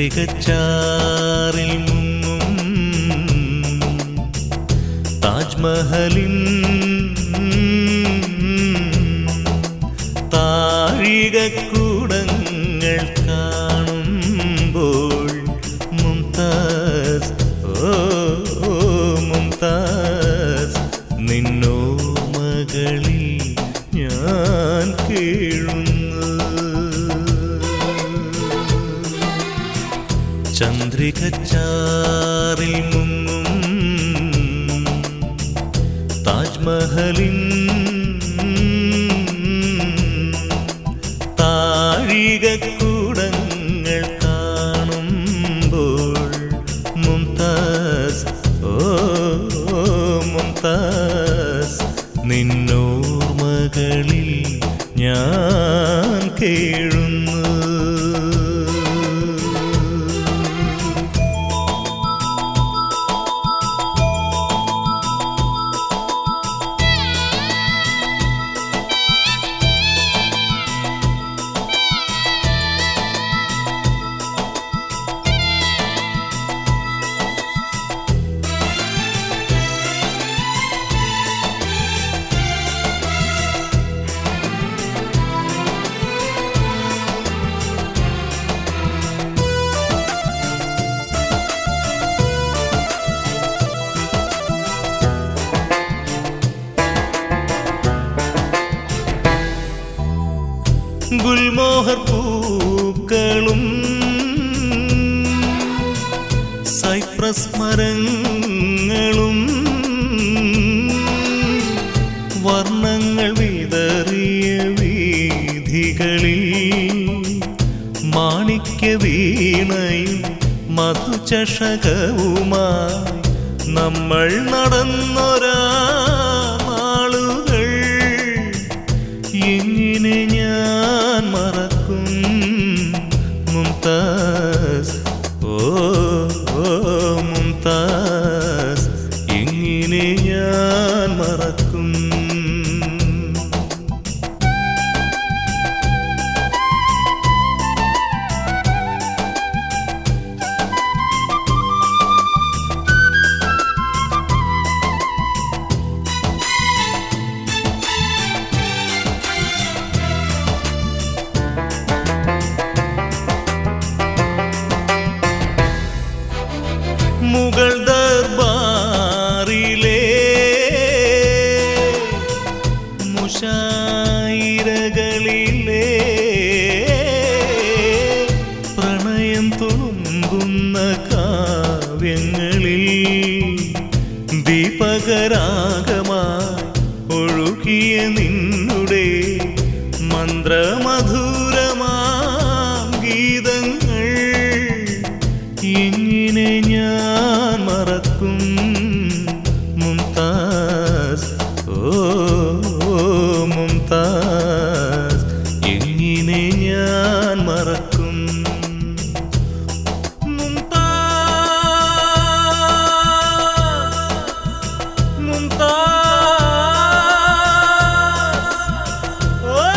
ചന്ദ്രികച്ചാറിൽ മുങ്ങും താജ്മഹലിൻ താഴികക്കൂടങ്ങൾ കാണുമ്പോൾ മുംതാസ് ഓ ഓ, മുംതാസ് നിന്നോ മകളിൽ ഞാൻ കേഴുന്നു ചന്ദ്രികച്ചാറിൽ മുങ്ങും താജ്മഹലിൻ താഴികക്കൂടങ്ങൾ കാണുമ്പോൾ മുംതാസ് ഓ ഓ, മുംതാസ് നിന്നോർമകളിൽ ഞാൻ കേഴുന്നു ഗുൽമോഹർ പൂക്കളും സൈപ്രസ് മരങ്ങളും വർണ്ണങ്ങൾ വിതറിയ വീഥികളിൽ മാണിക്യ വീണയും മധുചഷകവുമായി നമ്മൾ നടന്നൊരാ നാളുകൾ എങ്ങനെ ഞാൻ മറക്കും മുംതാസ് ഓ ഓ, മുംതാസ് എങ്ങനെ ഞാൻ മറക്കും മുഗൾ ദർബാറിലെ മുഷായിരകളിലെ പ്രണയം തുളുമ്പുന്ന കാവ്യങ്ങളിൽ ദീപകരാഗമായി ഒഴുകിയ നിന്നുടെ മന്ത്രമധുരമാം ഗീതങ്ങൾ എങ്ങനെ ഞാൻ മറക്കും മുംതാസ് ഓ ഓ, മുംതാസ് എങ്ങനെ ഞാൻ മറക്കും മുംതാസ് മുംതാസ് ഓ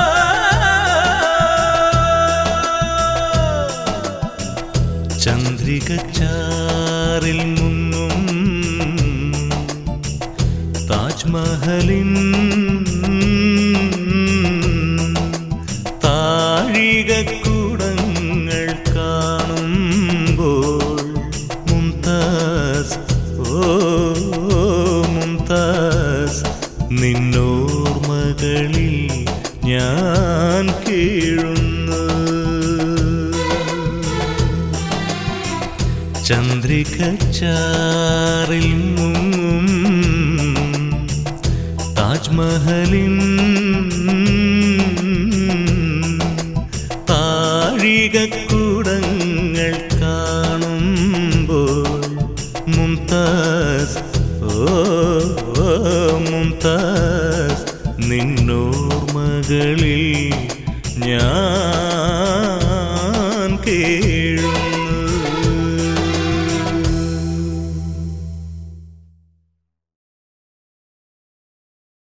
ചന്ദ്രികച്ചാറിൽ മുങ്ങും താജ്മഹലിൻ താഴികക്കൂടങ്ങൾ കാണുമ്പോൾ മുംതാസ് ഓ മുംതാസ് നിന്നോർമകളിൽ ഞാൻ കേഴുന്നു ചന്ദ്രികച്ചാറിൽ മുങ്ങും താജ്മഹലിൻ താഴികക്കൂടങ്ങൾ കാണുമ്പോൾ മുംതാസ് ഓ ഓ, മുംതാസ് നിന്നോർമകളിൽ ഞാൻ